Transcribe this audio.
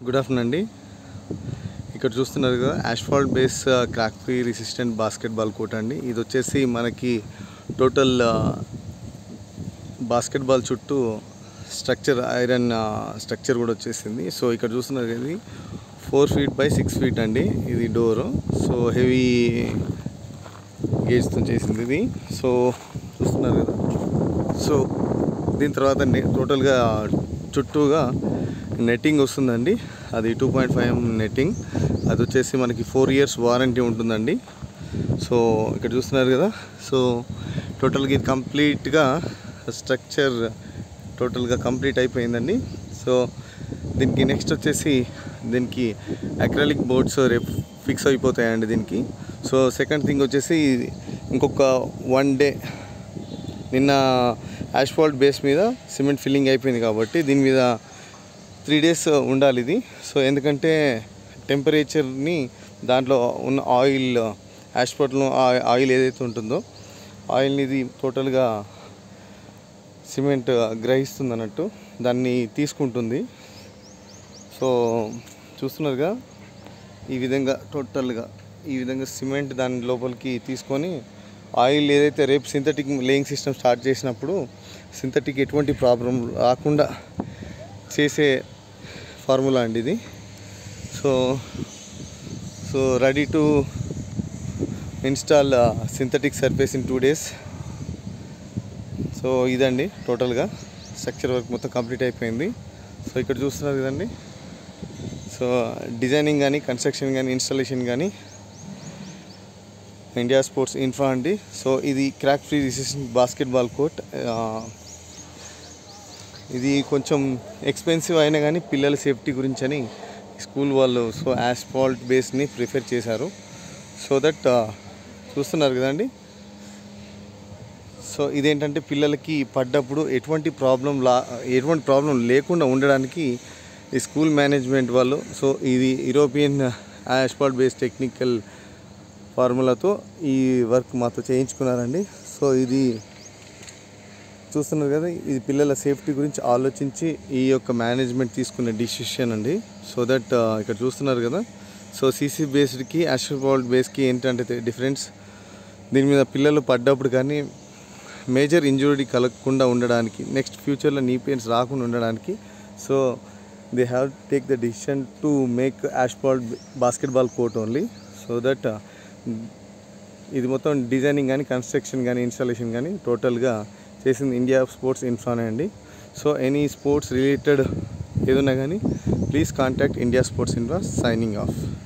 good afternoon అండి ఇక్కడ చూస్తున్నారు కదా asphalt base crack free resistant basketball court అండి ఇది వచ్చేసి మనకి టోటల్ బాస్కెట్బాల్ చుట్టూ స్ట్రక్చర్ ఐరన్ స్ట్రక్చర్ కూడా వచ్చేసింది సో ఇక్కడ చూస్తున్నారు కదా ఇది four feet by six feet అండి ఇది డోరు సో హెవీ గేజ్తో చేసింది ఇది సో చూస్తున్నారు కదా సో దీని తర్వాత నె- టోటల్గా చుట్టూగా నెట్టింగ్ వస్తుందండి అది టూ పాయింట్ ఫైవ్ నెట్టింగ్ అది వచ్చేసి మనకి ఫోర్ ఇయర్స్ వారంటీ ఉంటుందండి సో ఇక్కడ చూస్తున్నారు కదా సో టోటల్గా ఇది కంప్లీట్గా స్ట్రక్చర్ టోటల్గా కంప్లీట్ అయిపోయిందండి సో దీనికి నెక్స్ట్ వచ్చేసి దీనికి అక్రాలిక్ బోర్డ్స్ రేపు ఫిక్స్ అయిపోతాయండి దీనికి సో సెకండ్ థింగ్ వచ్చేసి ఇంకొక వన్ డే నిన్న యాష్ఫాల్ట్ బేస్ మీద సిమెంట్ ఫిల్లింగ్ అయిపోయింది కాబట్టి దీని మీద త్రీ డేస్ ఉండాలి ఇది సో ఎందుకంటే టెంపరేచర్ని దాంట్లో ఉన్న ఆయిల్ యాష్ఫాల్ట్లో ఆయిల్ ఏదైతే ఉంటుందో ఆయిల్ని ఇది టోటల్గా సిమెంట్ గ్రహిస్తుంది అన్నట్టు దాన్ని తీసుకుంటుంది సో చూస్తున్నారుగా ఈ విధంగా టోటల్గా ఈ విధంగా సిమెంట్ దాని లోపలికి తీసుకొని ఆయిల్ ఏదైతే రేపు సింథటిక్ లేయింగ్ సిస్టమ్ స్టార్ట్ చేసినప్పుడు సింథటిక్ ఎటువంటి ప్రాబ్లం రాకుండా చేసే ఫార్ములా అండి ఇది so so ready to install synthetic surface in two days so ఇదండి టోటల్గా స్ట్రక్చర్ వర్క్ మొత్తం కంప్లీట్ అయిపోయింది సో ఇక్కడ చూస్తున్నారు కదండి సో డిజైనింగ్ కానీ కన్స్ట్రక్షన్ కానీ ఇన్స్టాలేషన్ కానీ ఇండియా స్పోర్ట్స్ ఇన్ఫ్రా అండి సో ఇది crack free resistant basketball court ఇది కొంచెం ఎక్స్పెన్సివ్ అయినా కానీ పిల్లల సేఫ్టీ గురించి అని స్కూల్ వాళ్ళు సో యాస్ఫాల్ట్ బేస్ని ప్రిఫర్ చేశారు సో దట్ చూస్తున్నారు కదండి సో ఇదేంటంటే పిల్లలకి పడ్డప్పుడు ఎటువంటి ప్రాబ్లం లా ఎటువంటి ప్రాబ్లం లేకుండా ఉండడానికి ఈ స్కూల్ మేనేజ్మెంట్ వాళ్ళు సో ఇది యూరోపియన్ యాస్ఫాల్ట్ బేస్ టెక్నికల్ ఫార్ములాతో ఈ వర్క్ మాతో చేయించుకున్నారండి సో ఇది చూస్తున్నారు కదా ఇది పిల్లల సేఫ్టీ గురించి ఆలోచించి ఈ యొక్క మేనేజ్మెంట్ తీసుకున్న డిసిషన్ అండి సో దట్ ఇక్కడ చూస్తున్నారు కదా సో సీసీ బేస్డ్కి యాస్ఫాల్ట్ బేస్కి ఏంటంటే డిఫరెన్స్ దీని మీద పిల్లలు పడ్డప్పుడు కానీ మేజర్ ఇంజురీ కలగకుండా ఉండడానికి నెక్స్ట్ ఫ్యూచర్లో నీ పెయిన్స్ రాకుండా ఉండడానికి so they have take the decision to make asphalt basketball court only so that ఇది మొత్తం డిజైనింగ్ కానీ కన్స్ట్రక్షన్ కానీ ఇన్స్టాలేషన్ కానీ టోటల్గా చేసింది ఇండియా స్పోర్ట్స్ ఇన్ఫ్రానే అండి సో ఎనీ స్పోర్ట్స్ రిలేటెడ్ ఏదన్నా కానీ please contact India sports infra signing of